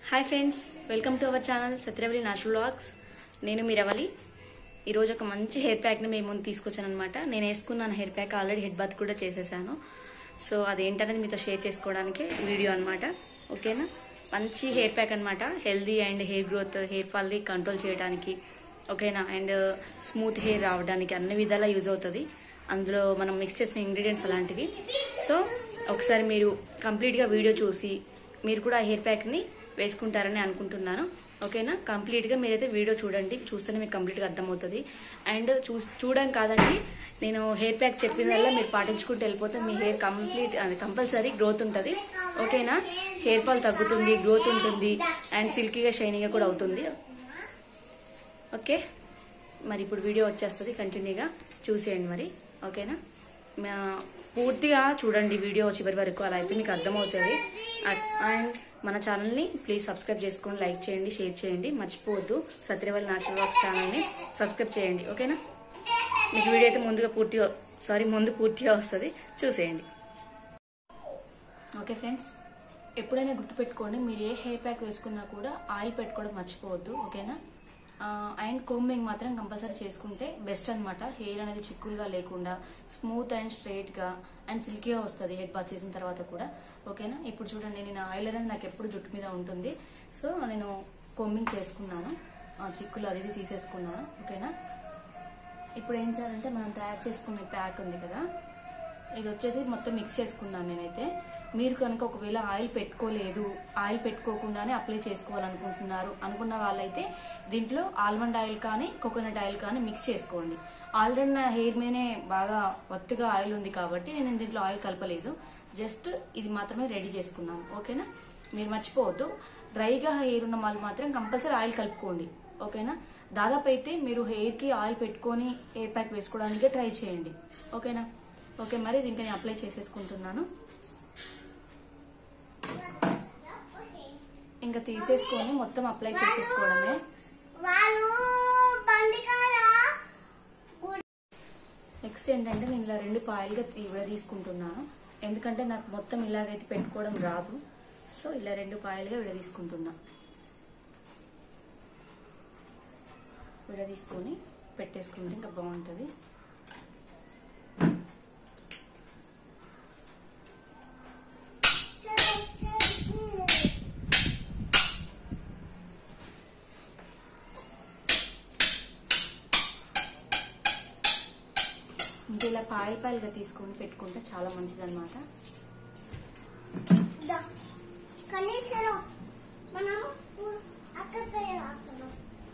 hi friends welcome to our channel Satyavari natural vlogs నేను మీరవలి ఈరోజు ఒక మంచి హెయిర్ ప్యాక్ని మేము ముందు తీసుకొచ్చాను అనమాట నేను వేసుకున్నాను hair pack already head bath కూడా చేసేసాను సో అదేంటనేది మీతో షేర్ చేసుకోవడానికి వీడియో అనమాట ఓకేనా మంచి హెయిర్ ప్యాక్ అనమాట healthy and hair growth hair ఫాల్ని కంట్రోల్ చేయడానికి ఓకేనా అండ్ స్మూత్ హెయిర్ రావడానికి అన్ని విధాలా యూజ్ అవుతుంది అందులో మనం మిక్స్ చేసిన ఇంగ్రీడియంట్స్ అలాంటివి సో ఒకసారి మీరు కంప్లీట్గా వీడియో చూసి మీరు కూడా ఆ హెయిర్ ప్యాక్ని వేసుకుంటారని అనుకుంటున్నాను ఓకేనా కంప్లీట్గా మీరైతే వీడియో చూడండి చూస్తేనే మీకు కంప్లీట్గా అర్థమవుతుంది అండ్ చూ చూడడం కాదండి నేను హెయిర్ ప్యాక్ చెప్పినల్లా మీరు పాటించుకుంటూ వెళ్ళిపోతే మీ హెయిర్ కంప్లీట్ కంపల్సరీ గ్రోత్ ఉంటుంది ఓకేనా హెయిర్ ఫాల్ తగ్గుతుంది గ్రోత్ ఉంటుంది అండ్ సిల్కీగా షైనీగా కూడా అవుతుంది ఓకే మరి ఇప్పుడు వీడియో వచ్చేస్తుంది కంటిన్యూగా చూసేయండి మరి ఓకేనా మా- పూర్తిగా చూడండి వీడియో చివరి వరకు అలా అయితే మీకు అర్థమవుతుంది అండ్ మన ఛానల్ని ప్లీజ్ సబ్స్క్రైబ్ చేసుకొని లైక్ చేయండి షేర్ చేయండి మర్చిపోవద్దు సత్యవల్లి నాచురల్ వర్క్స్ ఛానల్ని సబ్స్క్రైబ్ చేయండి ఓకేనా మీకు వీడియో అయితే ముందుగా పూర్తిగా సారీ ముందు పూర్తిగా వస్తుంది చూసేయండి ఓకే ఫ్రెండ్స్ ఎప్పుడైనా గుర్తుపెట్టుకోండి మీరు ఏ హెయిర్ ప్యాక్ వేసుకున్నా కూడా ఆయిల్ పెట్టుకోవడం మర్చిపోవద్దు ఓకేనా ఆ, అండ్ కోంబింగ్ మాత్రం కంపల్సరీ చేసుకుంటే బెస్ట్ అన్నమాట హెయిర్ అనేది చిక్కులుగా లేకుండా స్మూత్ అండ్ స్ట్రైట్గా అండ్ సిల్కీగా వస్తుంది హెడ్ బాత్ చేసిన తర్వాత కూడా ఓకేనా ఇప్పుడు చూడండి నేను ఆయిల్ అనేది నాకు ఎప్పుడు జుట్టు మీద ఉంటుంది సో నేను కోంబింగ్ చేసుకున్నాను ఆ చిక్కులు అది ఇది తీసేసుకున్నాను ఓకేనా ఇప్పుడు ఏం చేయాలంటే మనం తయారు చేసుకునే ప్యాక్ ఉంది కదా ఇది వచ్చేసి మొత్తం మిక్స్ చేసుకున్నాను నేనైతే మీరు కనుక ఒకవేళ ఆయిల్ పెట్టుకోలేదు ఆయిల్ పెట్టుకోకుండానే అప్లై చేసుకోవాలనుకుంటున్నారు అనుకున్న వాళ్ళైతే దీంట్లో ఆల్మండ్ ఆయిల్ కానీ కోకోనట్ ఆయిల్ కానీ మిక్స్ చేసుకోండి ఆల్రెడీ నా హెయిర్ మీదనే బాగా ఒత్తుగా ఆయిల్ ఉంది కాబట్టి నేను దీంట్లో ఆయిల్ కలపలేదు జస్ట్ ఇది మాత్రమే రెడీ చేసుకున్నాను ఓకేనా మీరు మర్చిపోవద్దు డ్రైగా హెయిర్ ఉన్న వాళ్ళు మాత్రం కంపల్సరీ ఆయిల్ కలుపుకోండి ఓకేనా దాదాపు అయితే మీరు హెయిర్కి ఆయిల్ పెట్టుకొని హెయిర్ ప్యాక్ వేసుకోవడానికి ట్రై చేయండి ఓకేనా ఓకే మరి దీనికి నేను అప్లై చేసేసుకుంటున్నాను ఇంకా తీసేసుకొని మొత్తం అప్లై చేసేసుకోవడమే వాళ్ళు బండి కాడ నెక్స్ట్ ఏంటంటే నేను ఇలా రెండు పాయలుగా తీ- విడదీసుకుంటున్నాను ఎందుకంటే నాకు మొత్తం ఇలాగైతే పెట్టుకోవడం రాదు సో ఇలా రెండు పాయలుగా విడదీసుకుంటున్నా విడదీసుకొని పెట్టేసుకుంటే ఇంకా బాగుంటుంది ఇంకా ఇలా పాయలు పాయలుగా తీసుకొని పెట్టుకుంటే చాలా మంచిదన్నమాట కనీసం మనం అక్కడ పేరు ఆకున్నాం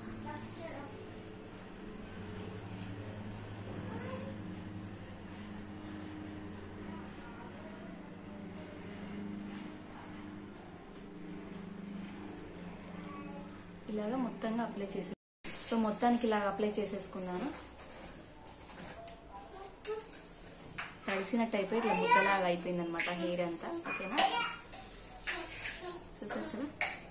ఇలాగా మొత్తంగా అప్లై చేసే సో మొత్తానికి ఇలాగ అప్లై చేసేసుకున్నాను తడిసినట్టు అయిపోయి ఇట్లా ముద్దలాగా అయిపోయింది అనమాట హెయిర్ అంతా ఓకేనా చూసారు కదా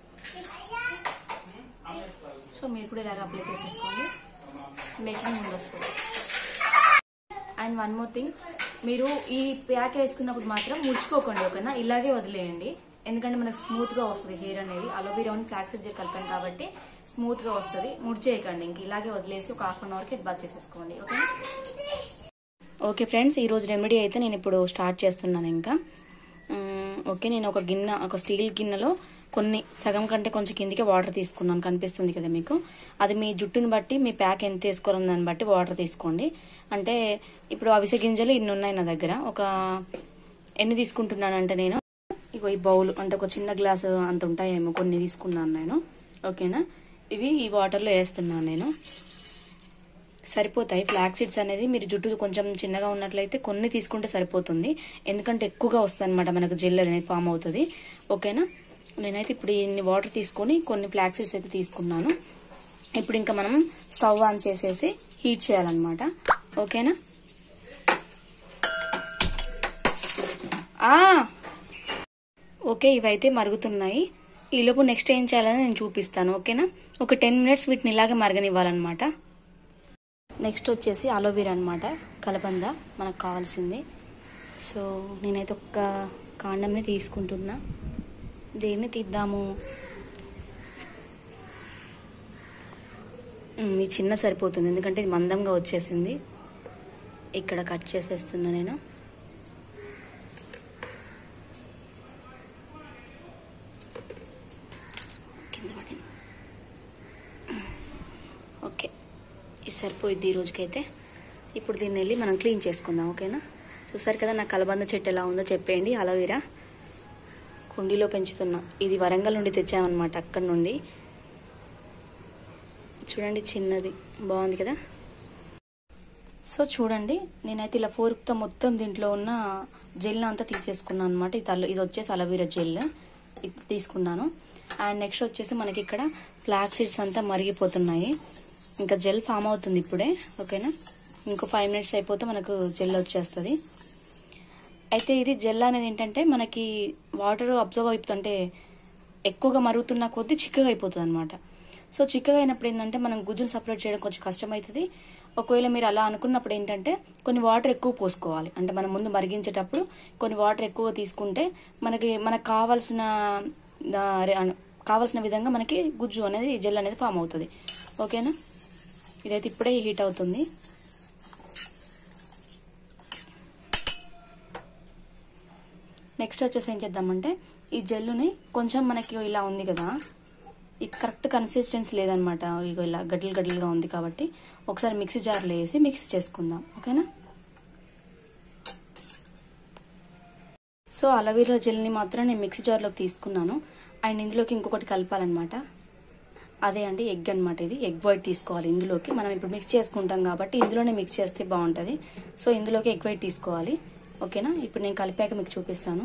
సో మీరు కూడా ఇలాగ అప్లై చేసేసుకోండి మేకింగ్ ముందు వస్తుంది అండ్ వన్ మోర్ థింగ్ మీరు ఈ ప్యాక్ వేసుకున్నప్పుడు మాత్రం ముడుచుకోకండి ఓకేనా ఇలాగే వదిలేయండి ఎందుకంటే మనకు స్మూత్ గా వస్తుంది హెయిర్ అనేది అలోవీరా ఫ్లాక్స్ జెల్ కలిపాం కాబట్టి స్మూత్ గా వస్తుంది ముడిచేయకండి ఇంక ఇలాగే వదిలేసి ఒక హాఫ్ అన్ అవర్ కి బాత్ చేసేసుకోండి ఓకే ఓకే ఫ్రెండ్స్ ఈ రోజు రెమెడీ అయితే నేను ఇప్పుడు స్టార్ట్ చేస్తున్నాను ఇంకా మ్మ్, ఓకే నేను ఒక గిన్నె ఒక స్టీల్ గిన్నెలో కొన్ని సగం కంటే కొంచెం కిందికి వాటర్ తీసుకున్నాను కనిపిస్తుంది కదా మీకు అది మీ జుట్టుని బట్టి మీ ప్యాక్ ఎంత వేసుకోవాలని దాన్ని బట్టి వాటర్ తీసుకోండి అంటే ఇప్పుడు అవిసె గింజలు ఇన్ని ఉన్నాయి నా దగ్గర ఒక ఎన్ని తీసుకుంటున్నానంటే నేను ఇగో ఈ బౌల్ అంటే ఒక చిన్న గ్లాసు అంత ఉంటాయేమో కొన్ని తీసుకున్నాను నేను ఓకేనా ఇవి ఈ వాటర్లో వేస్తున్నాను నేను సరిపోతాయి ఫ్లాక్ సీడ్స్ అనేది మీరు జుట్టు కొంచెం చిన్నగా ఉన్నట్లయితే కొన్ని తీసుకుంటే సరిపోతుంది ఎందుకంటే ఎక్కువగా వస్తుంది అనమాట మనకు జెల్ అనేది ఫామ్ అవుతుంది ఓకేనా నేనైతే ఇప్పుడు ఇన్ని వాటర్ తీసుకొని కొన్ని ఫ్లాక్ సీడ్స్ అయితే తీసుకున్నాను ఇప్పుడు ఇంకా మనం స్టవ్ ఆన్ చేసేసి హీట్ చేయాలన్నమాట ఓకేనా ఆ ఓకే ఇవైతే మరుగుతున్నాయి ఈలోపు నెక్స్ట్ ఏం చేయాలని నేను చూపిస్తాను ఓకేనా ఒక టెన్ మినిట్స్ వీటిని ఇలాగే మరగనివ్వాలన్నమాట నెక్స్ట్ వచ్చేసి అలోవీరా అనమాట కలబంద మనకు కావాల్సింది సో నేనైతే ఒక్క కాండంని తీసుకుంటున్నా దేన్ని తీద్దాము మ్, ఈ చిన్న సరిపోతుంది ఎందుకంటే ఇది మందంగా వచ్చేసింది ఇక్కడ కట్ చేసేస్తున్నా నేను కింద పడింది ఓకే ఇది సరిపోయిద్ది ఈ రోజుకైతే ఇప్పుడు దీన్ని వెళ్ళి మనం క్లీన్ చేసుకుందాం ఓకేనా చూసారు కదా నా కలబంద చెట్టు ఎలా ఉందో చెప్పేయండి అలోవెరా కుండీలో పెంచుతున్నా ఇది వరంగల్ నుండి తెచ్చామన్నమాట అక్కడ నుండి చూడండి చిన్నది బాగుంది కదా సో చూడండి నేనైతే ఇలా ఫోర్క్తో మొత్తం దీంట్లో ఉన్న జెల్ అంతా తీసేసుకున్నాను అనమాట ఇది అల- ఇది వచ్చేసి అలవీరా జెల్ ఇది తీసుకున్నాను అండ్ నెక్స్ట్ వచ్చేసి మనకి ఇక్కడ ఫ్లాక్ సీడ్స్ అంతా మరిగిపోతున్నాయి ఇంకా జెల్ ఫామ్ అవుతుంది ఇప్పుడే ఓకేనా ఇంకో ఫైవ్ మినిట్స్ అయిపోతే మనకు జెల్ వచ్చేస్తుంది అయితే ఇది జెల్ అనేది ఏంటంటే మనకి వాటర్ అబ్జర్వ్ అయిపోతుంటే ఎక్కువగా మరుగుతున్న కొద్దీ చిక్కగా అయిపోతుంది అనమాట సో చిక్కగా అయినప్పుడు ఏంటంటే మనం గుజ్జును సపరేట్ చేయడం కొంచెం కష్టమవుతుంది ఒకవేళ మీరు అలా అనుకున్నప్పుడు ఏంటంటే కొన్ని వాటర్ ఎక్కువ పోసుకోవాలి అంటే మనం ముందు మరిగించేటప్పుడు కొన్ని వాటర్ ఎక్కువ తీసుకుంటే మనకి మనకు కావాల్సిన ఆ, రే- అను- కావాల్సిన విధంగా మనకి గుజ్జు అనేది జెల్ అనేది ఫామ్ అవుతుంది ఓకేనా ఇదైతే ఇప్పుడే హీట్ అవుతుంది నెక్స్ట్ వచ్చేసి ఏం చేద్దామంటే ఈ జెల్లుని కొంచెం మనకి ఇలా ఉంది కదా ఈ కరెక్ట్ కన్సిస్టెన్సీ లేదనమాట ఇగో ఇలా గడ్డలు గడ్డలుగా ఉంది కాబట్టి ఒకసారి మిక్సీ జార్లో వేసి మిక్స్ చేసుకుందాం ఓకేనా సో అలవీరా జెల్ని మాత్రం నేను మిక్సీ జార్లోకి తీసుకున్నాను అండ్ ఇందులోకి ఇంకొకటి కలపాలన్నమాట అదే అండి ఎగ్ అన్నమాట ఇది ఎగ్ వైట్ తీసుకోవాలి ఇందులోకి మనం ఇప్పుడు మిక్స్ చేసుకుంటాం కాబట్టి ఇందులోనే మిక్స్ చేస్తే బాగుంటుంది సో ఇందులోకి ఎగ్ వైట్ తీసుకోవాలి ఓకేనా ఇప్పుడు నేను కలిపాక మీకు చూపిస్తాను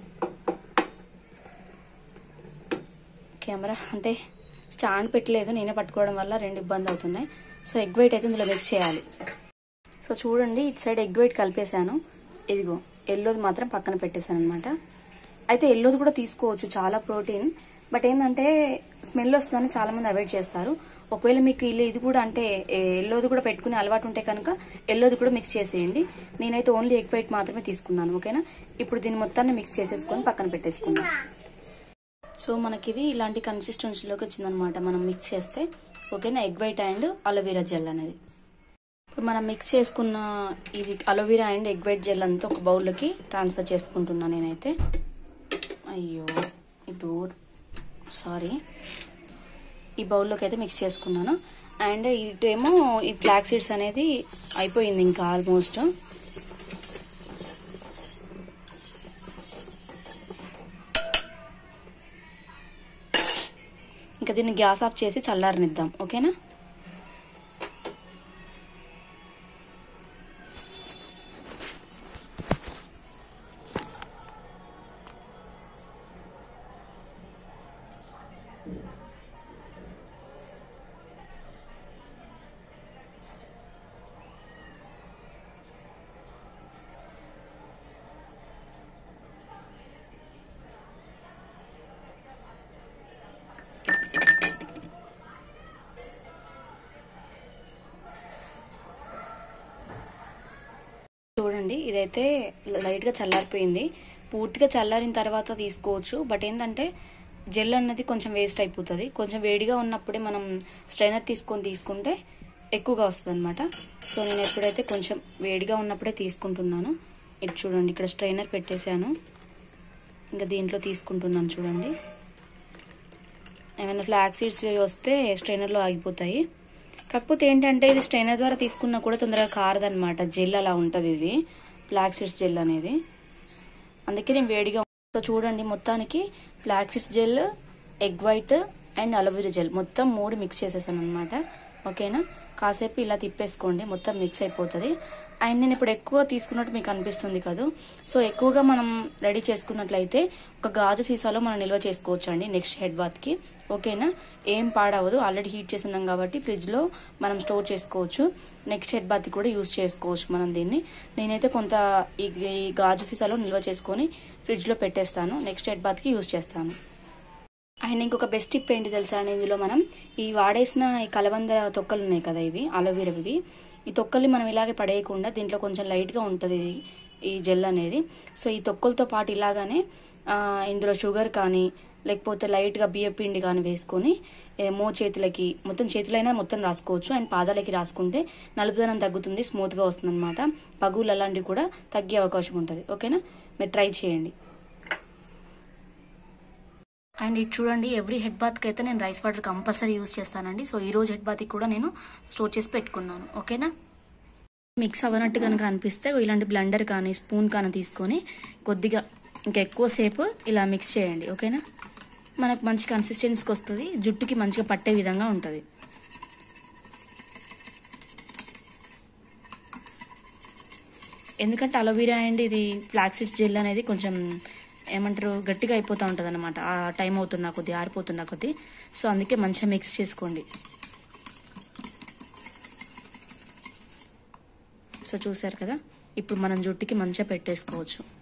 కెమెరా అంటే స్టాండ్ పెట్టలేదు నేనే పట్టుకోవడం వల్ల రెండు ఇబ్బంది అవుతున్నాయి సో ఎగ్ వైట్ అయితే ఇందులో మిక్స్ చేయాలి సో చూడండి ఇటు సైడ్ ఎగ్ వైట్ కలిపేశాను ఇదిగో ఎల్లోది మాత్రం పక్కన పెట్టేశాను అనమాట అయితే ఎల్లోది కూడా తీసుకోవచ్చు చాలా ప్రోటీన్ బట్ ఏంటంటే స్మెల్ వస్తుందని చాలా మంది అవాయిడ్ చేస్తారు ఒకవేళ మీకు ఇల్లు ఇది కూడా అంటే ఏ, ఎల్లోది కూడా పెట్టుకునే అలవాటు ఉంటే కనుక ఎల్లోది కూడా మిక్స్ చేసేయండి నేనైతే ఓన్లీ ఎగ్ వైట్ మాత్రమే తీసుకున్నాను ఓకేనా ఇప్పుడు దీన్ని మొత్తాన్ని మిక్స్ చేసేసుకొని పక్కన పెట్టేసుకుందాం సో మనకి ఇది ఇలాంటి కన్సిస్టెన్సీలోకి వచ్చిందనమాట మనం మిక్స్ చేస్తే ఓకేనా egg white and aloe vera gel అనేది ఇప్పుడు మనం మిక్స్ చేసుకున్న ఇది aloe vera and egg white gel అంతా ఒక బౌల్లోకి ట్రాన్స్ఫర్ చేసుకుంటున్నాను నేనైతే అయ్యో ఈ డోర్ సారీ ఈ బౌల్లోకి అయితే మిక్స్ చేసుకున్నాను అండ్ ఇటేమో ఈ ఫ్లాక్ సీడ్స్ అనేది అయిపోయింది ఇంకా ఆల్మోస్ట్ ఇంకా దీన్ని గ్యాస్ ఆఫ్ చేసి చల్లారనిద్దాం ఓకేనా చూడండి ఇదైతే లైట్గా చల్లారిపోయింది పూర్తిగా చల్లారిన తర్వాత తీసుకోవచ్చు బట్ ఏంటంటే జెల్ అన్నది కొంచెం వేస్ట్ అయిపోతుంది కొంచెం వేడిగా ఉన్నప్పుడే మనం స్ట్రైనర్ తీసుకొని తీసుకుంటే ఎక్కువగా వస్తుంది అనమాట సో నేను ఎప్పుడైతే కొంచెం వేడిగా ఉన్నప్పుడే తీసుకుంటున్నాను ఇటు చూడండి ఇక్కడ స్ట్రైనర్ పెట్టేశాను ఇంకా దీంట్లో తీసుకుంటున్నాను చూడండి ఏమైనా ఫ్లాక్ సీడ్స్ వస్తే స్ట్రైనర్లో ఆగిపోతాయి కాకపోతే ఏంటంటే ఇది స్ట్రైనర్ ద్వారా తీసుకున్నా కూడా తొందరగా కారదనమాట జెల్ అలా ఉంటుంది ఇది ఫ్లాక్ సీడ్స్ జెల్ అనేది అందుకే నేను వేడిగా సో చూడండి మొత్తానికి flax seeds gel egg white and aloe vera gel మొత్తం మూడు మిక్స్ చేసేసాను అనమాట ఓకేనా కాసేపు ఇలా తిప్పేసుకోండి మొత్తం మిక్స్ అయిపోతుంది అండ్ నేను ఇప్పుడు ఎక్కువ తీసుకున్నట్టు మీకు అనిపిస్తుంది కదా సో ఎక్కువగా మనం రెడీ చేసుకున్నట్లయితే ఒక గాజు సీసాలో మనం నిల్వ చేసుకోవచ్చు అండి నెక్స్ట్ హెడ్ బాత్కి ఓకేనా ఏం పాడవదు ఆల్రెడీ హీట్ చేసి ఉన్నాం కాబట్టి ఫ్రిడ్జ్లో మనం స్టోర్ చేసుకోవచ్చు నెక్స్ట్ హెడ్ బాత్ కూడా యూస్ చేసుకోవచ్చు మనం దీన్ని నేనైతే కొంత ఈ ఈ గాజు సీసాలో నిల్వ చేసుకొని ఫ్రిడ్జ్లో పెట్టేస్తాను నెక్స్ట్ హెడ్ బాత్కి యూస్ చేస్తాను అండ్ ఇంకొక బెస్ట్ టిప్ ఏంటి తెలుసా అండి ఇందులో మనం ఈ వాడేసిన ఈ కలబంద తొక్కలు ఉన్నాయి కదా ఇవి అలోవెరావి ఈ తొక్కల్ని మనం ఇలాగే పడేయకుండా దీంట్లో కొంచెం లైట్గా ఉంటుంది ఇది ఈ జెల్ అనేది సో ఈ తొక్కలతో పాటు ఇలాగానే ఆ, ఇందులో షుగర్ కానీ లేకపోతే లైట్గా బియ్య పిండి కానీ వేసుకొని ఏ, మో చేతులకి మొత్తం చేతులైనా మొత్తం రాసుకోవచ్చు అండ్ పాదాలకి రాసుకుంటే నలుపుదనం తగ్గుతుంది స్మూత్గా వస్తుంది అనమాట పగులు అలాంటివి కూడా తగ్గే అవకాశం ఉంటుంది ఓకేనా మీరు ట్రై చేయండి అండ్ ఇది చూడండి ఎవ్రీ హెడ్ బాత్కి అయితే నేను రైస్ వాటర్ కంపల్సరీ యూస్ చేస్తానండి సో ఈ రోజు హెడ్ బాత్కి కూడా నేను స్టోర్ చేసి పెట్టుకున్నాను ఓకేనా మిక్స్ అవ్వనట్టు కనుక అనిపిస్తే ఇలాంటి బ్లెండర్ కానీ స్పూన్ కానీ తీసుకొని కొద్దిగా ఇంకా ఎక్కువసేపు ఇలా మిక్స్ చేయండి ఓకేనా మనకు మంచి కన్సిస్టెన్సీకి వస్తుంది జుట్టుకి మంచిగా పట్టే విధంగా ఉంటుంది ఎందుకంటే అలోవీరా అండ్ ఇది ఫ్లాక్సీడ్స్ జెల్ అనేది కొంచెం ఏమంటారు గట్టిగా అయిపోతూ ఉంటుంది అనమాట ఆ టైం అవుతున్నా కొద్ది ఆరిపోతున్నా కొద్ది సో అందుకే మంచిగా మిక్స్ చేసుకోండి సో చూసారు కదా ఇప్పుడు మనం జుట్టుకి మంచిగా పెట్టేసుకోవచ్చు